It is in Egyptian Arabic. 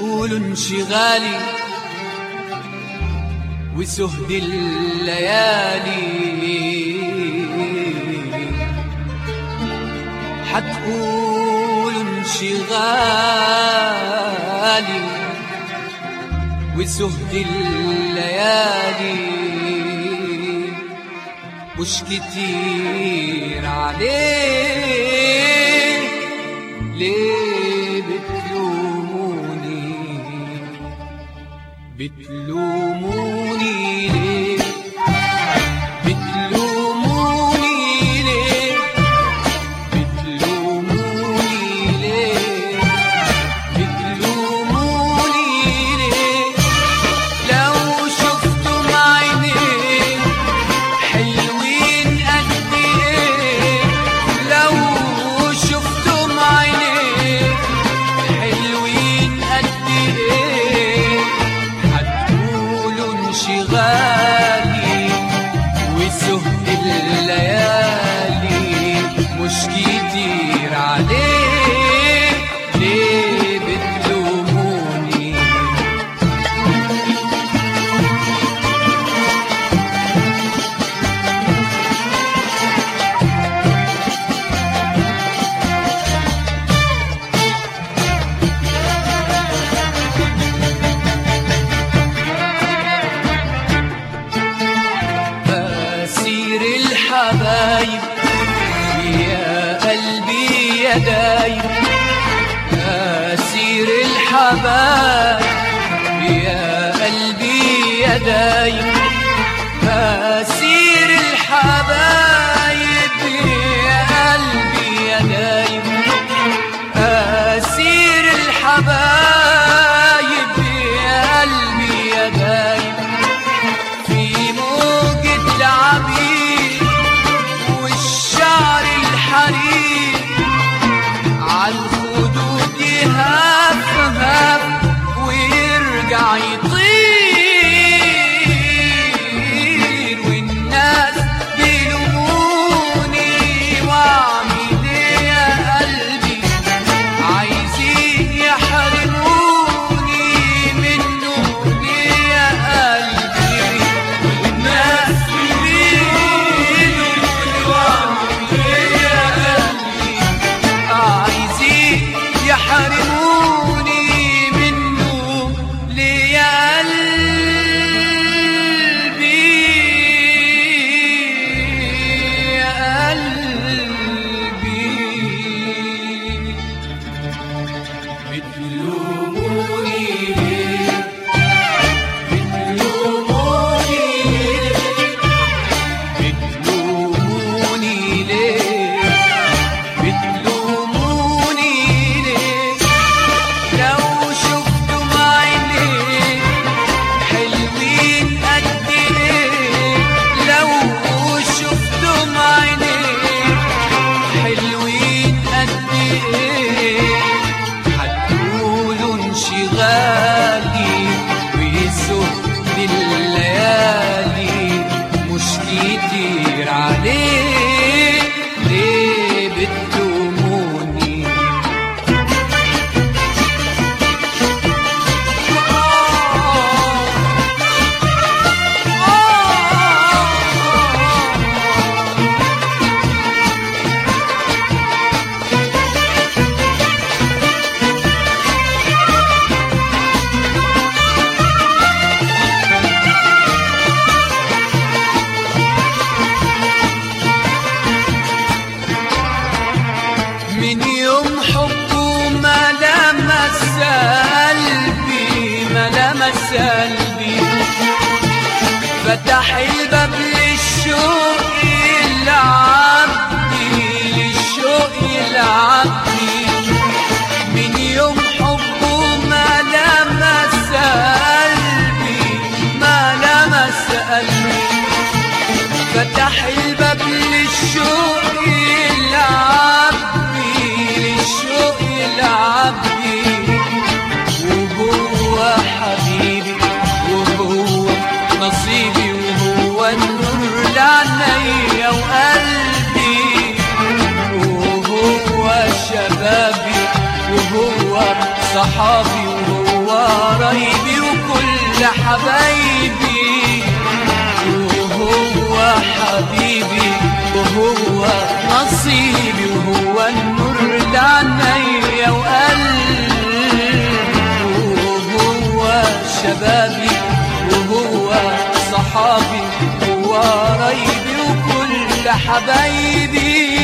تقولوا انشغالي وسهد الليالي حتقولوا انشغالي وسهد الليالي مش كتير عليه ليه بتلوموني بتلوموني ليه بتلوموني ليه بتلوموني ليه بتلوموني ليه لو شفتم عينيه حلوين قد ايه لو شفتم عينيه حلوين قد ايه هتقولوا انشغالي وسهد الليالي مش كتير عليه ليه بتلوموني أسير الحبايب يا قلبي يا دايب أسير الحبايب يا قلبي يا دايب أسير الحبايب يا قلبي يا دايب أسير الحبايب يا قلبي يا دايب في موجة العبيد والشعر الحرير عالخدود يهف هف ويرجع يطير والناس بيلوموني واعمل ايه يا قلبي عايزين يحرموني منه ليه يا قلبي والناس بيلوموني واعمل ايه يا قلبي عايزين يحرموني منه ليه يا قلبي يا قلبي بتلوموني ليه بتلوموني ليه بتلوموني ليه بتلوموني ليه لو شفتم عينيه حلوين قد ايه لو شفتم عينيه حلوين قد ايه هتقولوا انشغالي وسهد الليالي مش كتير عليه ليه بتلوموني من يوم حبه ما لمس قلبي ما لمس قلبي فتح الباب للشوق العبدي للشوق العبدي من يوم حبه ما لمس قلبي ما لمس قلبي فتح الباب للشوق العبدي للشوق العبدي وهو حبيبي وهو نصيبي وهو النور لعينيا وقلبي وهو شبابي وهو صحابي وهو وقرايبي وكل حبايبي وهو حبيبي وهو نصيبي وهو النور لعينيا وقلبي وهو شبابي وهو صحابي وهو قرايبي وكل حبايبي